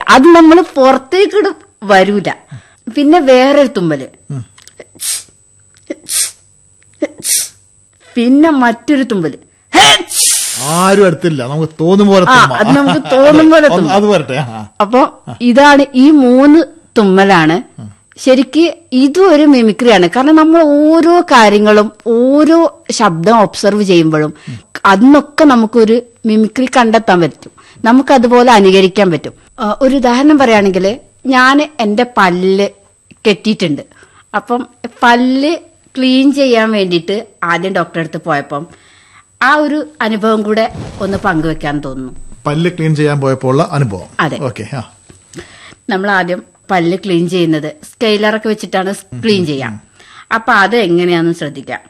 അത് നമ്മൾ പുറത്തേക്ക് വരൂല പിന്നെ വേറൊരു തുമ്മല് പിന്നെ മറ്റൊരു തുമ്പല് ആരും അടുത്തില്ല നമുക്ക് തോന്നും പോലെ ആ, തുമ്മാം. അത് നമുക്ക് തോന്നും പോലെ ഒന്ന് തുമ്മാം. അത് വരട്ടെ ആ. അപ്പൊ ഇതാണ് ഈ മൂന്ന് തുമ്മലാണ് ശരിക്ക് ഇതും ഒരു മിമിക്രിയാണ് കാരണം നമ്മൾ ഓരോ കാര്യങ്ങളും ഓരോ ശബ്ദം ഒബ്സർവ് ചെയ്യുമ്പോഴും അതിനൊക്കെ നമുക്കൊരു മിമിക്രി കണ്ടെത്താൻ പറ്റും നമുക്ക് അതുപോലെ അനുകരിക്കാൻ പറ്റും ആ, ഒരു ഉദാഹരണം പറയുകയാണെങ്കിൽ ഞാൻ എൻ്റെ പല്ല് കെട്ടിയിട്ടുണ്ട് അപ്പം പല്ല് ക്ലീൻ ചെയ്യാൻ വേണ്ടിയിട്ട് ആദ്യം ഡോക്ടറെ അടുത്ത് പോയപ്പം ആ ഒരു അനുഭവം കൂടെ ഒന്ന് പങ്കുവെക്കാൻ തോന്നുന്നു പല്ല് ക്ലീൻ ചെയ്യാൻ പോയപ്പോൾ ഉള്ള അനുഭവം അതെ. ഓക്കെ ആ നമ്മൾ ആദ്യം പല്ല് ക്ലീൻ ചെയ്യുന്നത് സ്കെയിലറൊക്കെ വെച്ചിട്ടാണ് ക്ലീൻ ചെയ്യാം അപ്പൊ അത് എങ്ങനെയാണെന്ന് ശ്രദ്ധിക്കാം